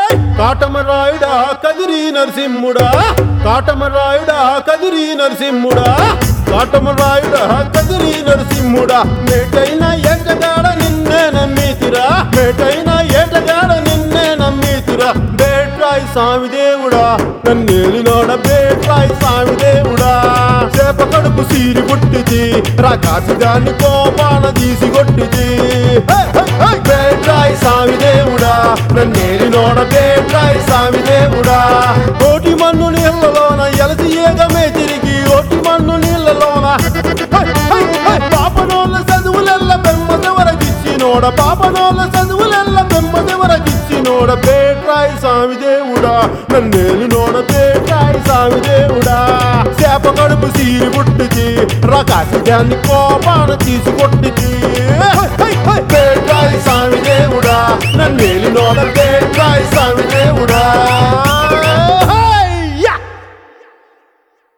కాటమరాయుడా కదిరి నరసింహుడా కాటమరాయుడా కదిరి నరసింహుడా కాటమరాయుడా కదిరి నరసింహుడా మేటైన ఏటగాడ నిన్నే నమ్మితిరా మేటైన ఏటగాడ నిన్నే నమ్మితిరా బేట్రాయి స్వామి దేవుడా నన్నేలినోడ బేట్రాయి స్వామి దేవుడా చేప కడుపు సీరి పుట్టిది రాకాసి దాన్ని కోపాన తీసి కొట్టిది హే, హే, హే! బేట్రాయి స్వామి దేవుడా నన్నేలినోడ బేట్రాయి స్వామి దేవుడా కోటి మన్ను నీళ్ళలోన ఎలసి ఏగమే తిరిగి ఓటి మన్ను నీళ్ళలోన హే, హే, హే! పాపనోళ్ళ చదువులెల్ల బెమ్మదెవరకిచ్చినోడ పాపనోళ్ళ చదువులెల్ల బెమ్మదెవరకిచ్చినోడ బేట్రాయి స్వామి దేవుడా నన్నేలినోడ బేట్రాయి స్వామి దేవుడా చేప కడుపు సీరి పుట్టించి రకాసి దాన్ని కోపాన తీసి కొట్టించి బేట్రాయి స్వామి దేవుడా నన్నేలినోడ బే